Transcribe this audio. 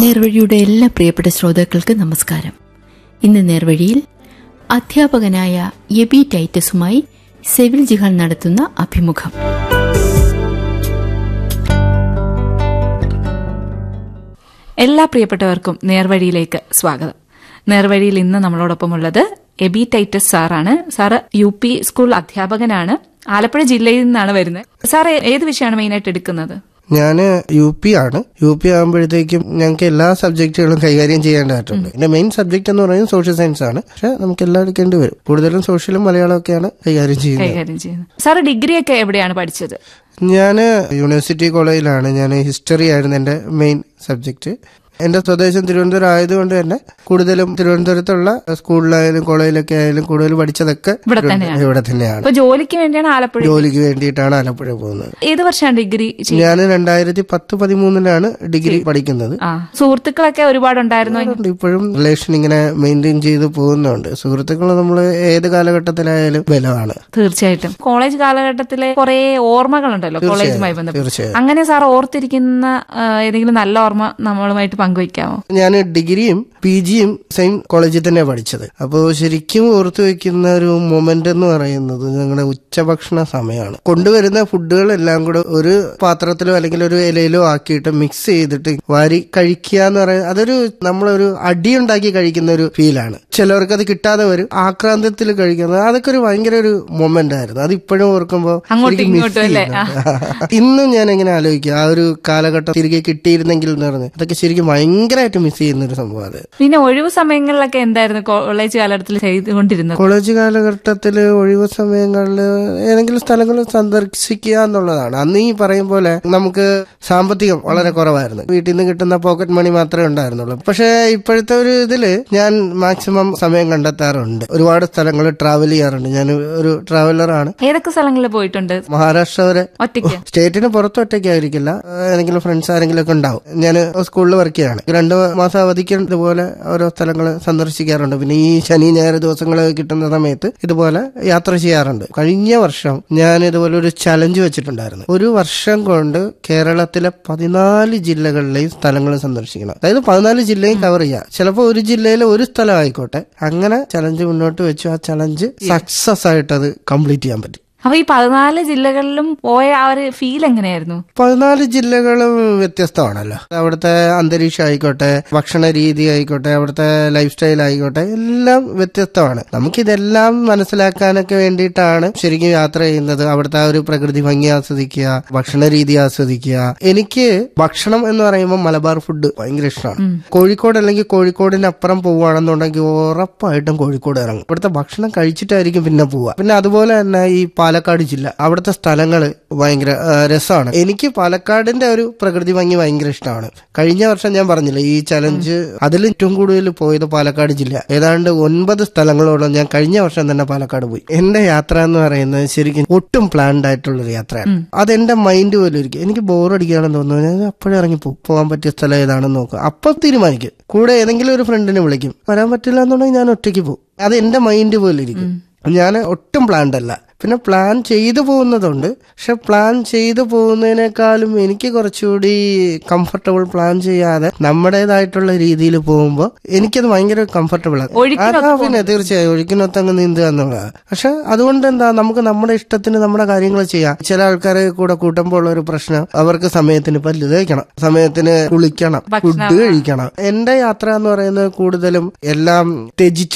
നേർവഴിയുടെ എല്ലാ പ്രിയപ്പെട്ട ശ്രോതാക്കൾക്ക് നമസ്കാരം ഇന്ന് നേർവഴിയിൽ അധ്യാപകനായ എബി ടൈറ്റസുമായി സെവിൽ ജിഹാൻ നടത്തുന്ന അഭിമുഖം എല്ലാ പ്രിയപ്പെട്ടവർക്കും നേർവഴിയിലേക്ക് സ്വാഗതം നേർവഴിയിൽ ഇന്ന് നമ്മളോടൊപ്പം ഉള്ളത് എബി ടൈറ്റസ് സാറാണ് സാറ് യു പി സ്കൂൾ അധ്യാപകനാണ് ആലപ്പുഴ ജില്ലയിൽ നിന്നാണ് വരുന്നത് സാർ ഏത് വിഷയമാണ് മെയിനായിട്ട് എടുക്കുന്നത് ഞാൻ യു പി ആണ് യു പി ആകുമ്പോഴത്തേക്കും ഞങ്ങൾക്ക് എല്ലാ സബ്ജക്റ്റുകളും കൈകാര്യം ചെയ്യേണ്ടതായിട്ടുണ്ട് എന്റെ മെയിൻ സബ്ജക്ട് എന്ന് പറയുന്നത് സോഷ്യൽ സയൻസ് ആണ് പക്ഷെ നമുക്ക് എല്ലാം എടുക്കേണ്ടി വരും കൂടുതലും സോഷ്യലും മലയാളം ഒക്കെയാണ് കൈകാര്യം ചെയ്യുന്നത് കൈകാര്യം ചെയ്യുന്നത് സാർ ഡിഗ്രി ഒക്കെ എവിടെയാണ് പഠിച്ചത് ഞാൻ യൂണിവേഴ്സിറ്റി കോളേജിലാണ് ഞാൻ ഹിസ്റ്ററി ആയിരുന്നു എന്റെ മെയിൻ സബ്ജക്ട് എന്റെ സ്വദേശം തിരുവനന്തപുരം ആയതുകൊണ്ട് തന്നെ കൂടുതലും തിരുവനന്തപുരത്തുള്ള സ്കൂളിലായാലും കോളേജിലൊക്കെ ആയാലും കൂടുതൽ പഠിച്ചതൊക്കെ ഇവിടെ തന്നെയാണ് ഇവിടെ തന്നെയാണ് അപ്പൊ ജോലിക്ക് വേണ്ടിയാണ് ആലപ്പുഴ ജോലിക്ക് വേണ്ടിയിട്ടാണ് ആലപ്പുഴ പോകുന്നത് ഏത് വർഷമാണ് ഡിഗ്രി ചെയ്തത്? ഞാൻ രണ്ടായിരത്തി പത്ത് പതിമൂന്നിലാണ് ഡിഗ്രി പഠിക്കുന്നത് ആ സുഹൃത്തുക്കളൊക്കെ ഒരുപാടുണ്ടായിരുന്നു ഉണ്ട്. ഇപ്പോഴും റിലേഷൻ ഇങ്ങനെ മെയിൻറ്റെയിൻ ചെയ്ത് പോകുന്നുണ്ട് സുഹൃത്തുക്കൾ നമ്മൾ ഏത് കാലഘട്ടത്തിലായാലും ബലമാണ് തീർച്ചയായിട്ടും കോളേജ് കാലഘട്ടത്തിലെ കുറെ ഓർമ്മകളുണ്ടല്ലോ കോളേജുമായി ബന്ധപ്പെട്ട് തീർച്ചയായും അങ്ങനെ സാർ ഓർത്തിരിക്കുന്ന ആ, ഏതെങ്കിലും നല്ല ഓർമ്മ നമ്മളുമായിട്ട് പങ്കുവയ്ക്കാമോ ഞാൻ ഡിഗ്രിയും പി ജിയും സെയിം കോളേജിൽ തന്നെ പഠിച്ചത് അപ്പോൾ ശരിക്കും ഓർത്തു വെക്കുന്ന ഒരു മൊമെന്റ് എന്ന് പറയുന്നത് ഞങ്ങളുടെ ഉച്ചഭക്ഷണ സമയമാണ് കൊണ്ടുവരുന്ന ഫുഡുകളെല്ലാം കൂടെ ഒരു പാത്രത്തിലോ അല്ലെങ്കിൽ ഒരു ഇലയിലോ ആക്കിയിട്ട് മിക്സ് ചെയ്തിട്ട് വാരി കഴിക്കുക എന്ന് പറയുന്നത് അതൊരു നമ്മളൊരു അടിയുണ്ടാക്കി കഴിക്കുന്ന ഒരു ഫീലാണ് ചിലവർക്ക് അത് കിട്ടാതെ വരും ആക്രാന്തത്തിൽ കഴിക്കുന്നത് അതൊക്കെ ഒരു ഭയങ്കര ഒരു മൊമെന്റ് ആയിരുന്നു അത് ഇപ്പോഴും ഓർക്കുമ്പോൾ അങ്ങോട്ടും ശരിക്കും miss ഇങ്ങോട്ടും അല്ലേ? ചെയ്യുന്നുണ്ട്. ഇന്നും ഞാൻ എങ്ങനെ ആലോചിക്കുക ആ ഒരു കാലഘട്ടം തിരികെ കിട്ടിയിരുന്നെങ്കിൽ എന്ന് പറഞ്ഞ് അതൊക്കെ ശരിക്കും ഭയങ്കരമായിട്ട് മിസ് ചെയ്യുന്ന ഒരു സംഭവം അത് പിന്നെ ഒഴിവു സമയങ്ങളിലൊക്കെ എന്തായിരുന്നു കോളേജ് കാലഘട്ടത്തിൽ ചെയ്തുകൊണ്ടിരുന്നത് കോളേജ് കാലഘട്ടത്തിൽ ഒഴിവ് സമയങ്ങളിൽ ഏതെങ്കിലും സ്ഥലങ്ങൾ സന്ദർശിക്കുക എന്നുള്ളതാണ് അന്ന് ഈ പറയും പോലെ നമുക്ക് സാമ്പത്തികം വളരെ കുറവായിരുന്നു വീട്ടിൽ നിന്ന് കിട്ടുന്ന പോക്കറ്റ് മണി മാത്രമേ ഉണ്ടായിരുന്നുള്ളൂ പക്ഷേ ഇപ്പോഴത്തെ ഒരു ഇതില് ഞാൻ മാക്സിമം സമയം കണ്ടെത്താറുണ്ട് ഒരുപാട് സ്ഥലങ്ങൾ ട്രാവൽ ചെയ്യാറുണ്ട് ഞാൻ ഒരു ട്രാവലറാണ് ഏതൊക്കെ സ്ഥലങ്ങളിൽ പോയിട്ടുണ്ട് മഹാരാഷ്ട്ര വരെ ഒറ്റയ്ക്ക് സ്റ്റേറ്റിന് പുറത്ത് ഒറ്റയ്ക്കായിരിക്കില്ല ഏതെങ്കിലും ഫ്രണ്ട്സ് ആരെങ്കിലും ഒക്കെ ഉണ്ടാവും ഞാൻ സ്കൂളിൽ വർക്ക് ചെയ്യാണ് രണ്ടു മാസം അവധിക്ക് ഇതുപോലെ ഓരോ സ്ഥലങ്ങൾ സന്ദർശിക്കാറുണ്ട് പിന്നെ ഈ ശനി ഞായർ ദിവസങ്ങൾ കിട്ടുന്ന സമയത്ത് ഇതുപോലെ യാത്ര ചെയ്യാറുണ്ട് കഴിഞ്ഞ വർഷം ഞാൻ ഇതുപോലെ ഒരു ചലഞ്ച് വെച്ചിട്ടുണ്ടായിരുന്നു ഒരു വർഷം കൊണ്ട് കേരളത്തിലെ പതിനാല് ജില്ലകളിലെയും സ്ഥലങ്ങൾ സന്ദർശിക്കണം അതായത് പതിനാല് ജില്ലയും കവർ ചെയ്യുക ചിലപ്പോൾ ഒരു ജില്ലയിൽ ഒരു സ്ഥലം ആയിക്കോട്ടെ അങ്ങനെ ചലഞ്ച് മുന്നോട്ട് വെച്ചു ആ ചലഞ്ച് സക്സസ് ആയിട്ട് അത് കംപ്ലീറ്റ് ചെയ്യാൻ പറ്റി അപ്പൊ ഈ പതിനാല് ജില്ലകളിലും പോയ ആ ഒരു ഫീൽ എങ്ങനെയായിരുന്നു പതിനാല് ജില്ലകളും വ്യത്യസ്തമാണല്ലോ അവിടുത്തെ അന്തരീക്ഷം ആയിക്കോട്ടെ ഭക്ഷണ രീതി ആയിക്കോട്ടെ അവിടുത്തെ ലൈഫ് സ്റ്റൈൽ ആയിക്കോട്ടെ എല്ലാം വ്യത്യസ്തമാണ് നമുക്കിതെല്ലാം മനസ്സിലാക്കാനൊക്കെ വേണ്ടിയിട്ടാണ് ശരിക്കും യാത്ര ചെയ്യുന്നത് അവിടുത്തെ ആ ഒരു പ്രകൃതി ഭംഗി ആസ്വദിക്കുക ഭക്ഷണ രീതി ആസ്വദിക്കുക എനിക്ക് ഭക്ഷണം എന്ന് പറയുമ്പോൾ മലബാർ ഫുഡ് ഭയങ്കര ഇഷ്ടമാണ് കോഴിക്കോട് അല്ലെങ്കിൽ കോഴിക്കോടിന് അപ്പുറം പോവുകയാണെന്നുണ്ടെങ്കിൽ ഉറപ്പായിട്ടും കോഴിക്കോട് ഇറങ്ങും ഇവിടുത്തെ ഭക്ഷണം കഴിച്ചിട്ടായിരിക്കും പിന്നെ പോവുക പിന്നെ അതുപോലെ തന്നെ ഈ പാലക്കാട് ജില്ല അവിടുത്തെ സ്ഥലങ്ങൾ ഭയങ്കര ആ, രസമാണ് എനിക്ക് പാലക്കാടിന്റെ ഒരു പ്രകൃതി ഭംഗി ഭയങ്കര ഇഷ്ടമാണ് കഴിഞ്ഞ വർഷം ഞാൻ പറഞ്ഞില്ല ഈ ചലഞ്ച് അതിൽ ഏറ്റവും കൂടുതൽ പോയത് പാലക്കാട് ജില്ല ഏതാണ്ട് ഒൻപത് സ്ഥലങ്ങളോളം ഞാൻ കഴിഞ്ഞ വർഷം തന്നെ പാലക്കാട് പോയി എന്റെ യാത്ര എന്ന് പറയുന്നത് ശരിക്കും ഒട്ടും പ്ലാൻഡ് ആയിട്ടുള്ള ഒരു യാത്രയാണ് അതെന്റെ മൈൻഡ് പോലും ഇരിക്കും എനിക്ക് ബോറടിക്കുകയാണെന്ന് തോന്നുന്നു ഞാൻ അപ്പോഴേ ഇറങ്ങി പോകും പോകാൻ പറ്റിയ സ്ഥലം ഏതാണെന്ന് നോക്കും അപ്പൊ തീരുമാനിക്കും കൂടെ ഏതെങ്കിലും ഒരു ഫ്രണ്ടിനെ വിളിക്കും വരാൻ പറ്റില്ല എന്നുണ്ടെങ്കിൽ ഞാൻ ഒറ്റയ്ക്ക് പോകും അത് എന്റെ മൈൻഡ് പോലെ ഇരിക്കും ഞാൻ ഒട്ടും പ്ലാൻഡ് അല്ല പിന്നെ പ്ലാൻ ചെയ്തു പോകുന്നതുണ്ട് പക്ഷെ പ്ലാൻ ചെയ്തു പോകുന്നതിനേക്കാളും എനിക്ക് കുറച്ചുകൂടി കംഫർട്ടബിൾ പ്ലാൻ ചെയ്യാതെ നമ്മുടേതായിട്ടുള്ള രീതിയിൽ പോകുമ്പോൾ എനിക്കത് ഭയങ്കര കംഫർട്ടബിൾ ആണ് ഒഴുക്കിനൊത്ത് ആ, പിന്നെ തീർച്ചയായും ഒഴുക്കിനൊത്ത് അങ്ങ് നീന്തുക എന്നുള്ളതാണ് പക്ഷെ അതുകൊണ്ട് എന്താ നമുക്ക് നമ്മുടെ ഇഷ്ടത്തിന് നമ്മുടെ കാര്യങ്ങൾ ചെയ്യാം ചില ആൾക്കാരെ കൂടെ കൂട്ടുമ്പോൾ ഉള്ള ഒരു പ്രശ്നം അവർക്ക് സമയത്തിന് പല്ല് തേക്കണം സമയത്തിന് കുളിക്കണം ഫുഡ് കഴിക്കണം എന്റെ യാത്ര എന്ന് പറയുന്നത് കൂടുതലും എല്ലാം ത്യജിച്ച്